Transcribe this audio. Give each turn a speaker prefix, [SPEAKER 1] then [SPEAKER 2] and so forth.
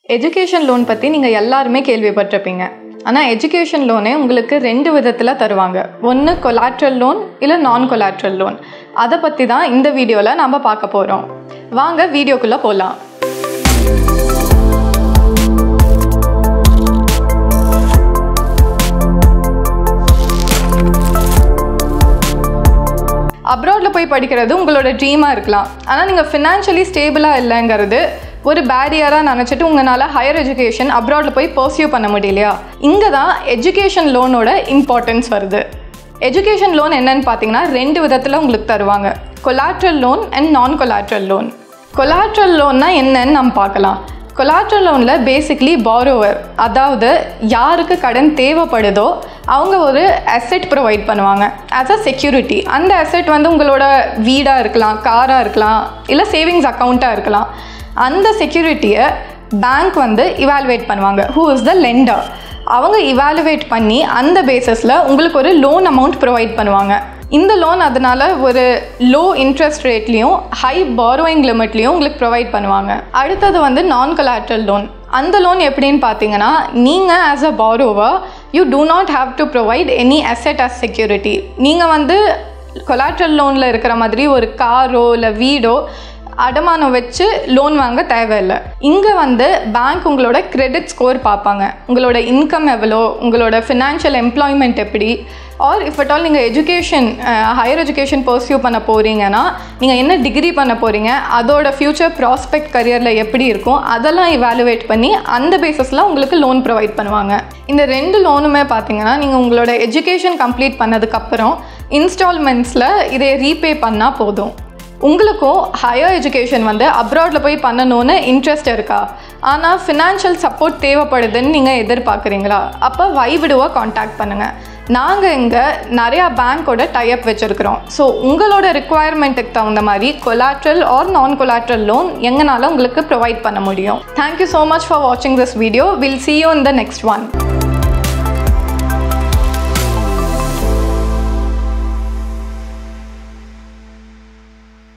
[SPEAKER 1] education loan பற்றி நீங்கள் எல்லாருமே கேள்விப்பட்டிருப்பீங்க ஆனால் எஜுகேஷன் லோனே உங்களுக்கு ரெண்டு விதத்தில் தருவாங்க ஒன்று கொலாட்ரல் லோன் இல்லை நான் கொலாட்ரல் லோன் அதை பற்றி தான் இந்த வீடியோவில் நம்ம பார்க்க போகிறோம் வாங்க வீடியோக்குள்ளே போகலாம் அப்ராடில் போய் படிக்கிறது உங்களோட ட்ரீமாக இருக்கலாம் ஆனால் நீங்கள் ஃபினான்ஷியலி ஸ்டேபிளாக இல்லைங்கிறது ஒரு பேரியராக நினச்சிட்டு உங்களால் ஹையர் எஜுகேஷன் அப்ராடில் போய் பர்சியூ பண்ண முடியலையா இங்கே தான் எஜுகேஷன் லோனோட இம்பார்ட்டன்ஸ் வருது எஜுகேஷன் லோன் என்னன்னு பார்த்தீங்கன்னா ரெண்டு விதத்தில் உங்களுக்கு தருவாங்க collateral loan and non collateral loan collateral லோன்னா என்னன்னு நம்ம பார்க்கலாம் கொலாட்ரல் லோனில் பேசிக்லி பாரோவர் அதாவது யாருக்கு கடன் தேவைப்படுதோ அவங்க ஒரு அசெட் ப்ரொவைட் பண்ணுவாங்க ஆஸ் அ செக்யூரிட்டி அந்த அசெட் வந்து உங்களோட வீடாக இருக்கலாம் காராக இருக்கலாம் இல்லை சேவிங்ஸ் அக்கௌண்ட்டாக இருக்கலாம் அந்த செக்யூரிட்டியை பேங்க் வந்து இவாலுவேட் பண்ணுவாங்க ஹூ இஸ் த லெண்டர் அவங்க இவாலுவேட் பண்ணி அந்த பேசிஸில் உங்களுக்கு ஒரு லோன் அமௌண்ட் ப்ரொவைட் பண்ணுவாங்க இந்த லோன் அதனால் ஒரு லோ இன்ட்ரெஸ்ட் ரேட்லேயும் ஹை பாரோயிங் லிமிட்லேயும் உங்களுக்கு ப்ரொவைட் பண்ணுவாங்க அடுத்தது வந்து நான் கொலாட்ரல் லோன் அந்த லோன் எப்படின்னு பார்த்தீங்கன்னா நீங்கள் as a borrower you do not have to provide any asset as security நீங்கள் வந்து கொலாட்ரல் லோனில் இருக்கிற மாதிரி ஒரு காரோ இல்லை வீடோ அடமானம் வச்சு லோன் வாங்க தேவையில்லை இங்கே வந்து பேங்க் உங்களோட கிரெடிட் ஸ்கோர் பார்ப்பாங்க உங்களோட இன்கம் எவ்வளோ உங்களோட ஃபினான்ஷியல் எம்ப்ளாய்மெண்ட் எப்படி ஆர் இஃப் அட் ஆல் நீங்கள் எஜுகேஷன் ஹையர் எஜுகேஷன் பர்சியூ பண்ண போகிறீங்கன்னா நீங்கள் என்ன டிகிரி பண்ண போகிறீங்க அதோட ஃப்யூச்சர் ப்ராஸ்பெக்ட் கரியரில் எப்படி இருக்கும் அதெல்லாம் இவாலுவேட் பண்ணி அந்த பேசிஸில் உங்களுக்கு லோன் ப்ரொவைட் பண்ணுவாங்க இந்த ரெண்டு லோனுமே பார்த்தீங்கன்னா நீங்கள் உங்களோட எஜுகேஷன் கம்ப்ளீட் பண்ணதுக்கப்புறம் இன்ஸ்டால்மெண்ட்ஸில் இதை ரீபே பண்ணால் போதும் உங்களுக்கும் ஹையர் எஜுகேஷன் வந்து அப்ராடில் போய் பண்ணணும்னு இன்ட்ரெஸ்ட் இருக்கா ஆனால் ஃபினான்ஷியல் சப்போர்ட் தேவைப்படுதுன்னு நீங்கள் எதிர்பார்க்குறீங்களா அப்போ வைவிடுவாக காண்டாக்ட் பண்ணுங்கள் நாங்கள் இங்கே நிறையா பேங்க்கோட டைப் வச்சுருக்கிறோம் ஸோ உங்களோட ரிக்குவயர்மெண்ட்டுக்கு தகுந்த மாதிரி collateral or non collateral loan எங்களால் உங்களுக்கு ப்ரொவைட் பண்ண முடியும் தேங்க்யூ ஸோ மச் ஃபார் வாட்சிங் this video will see you in the next one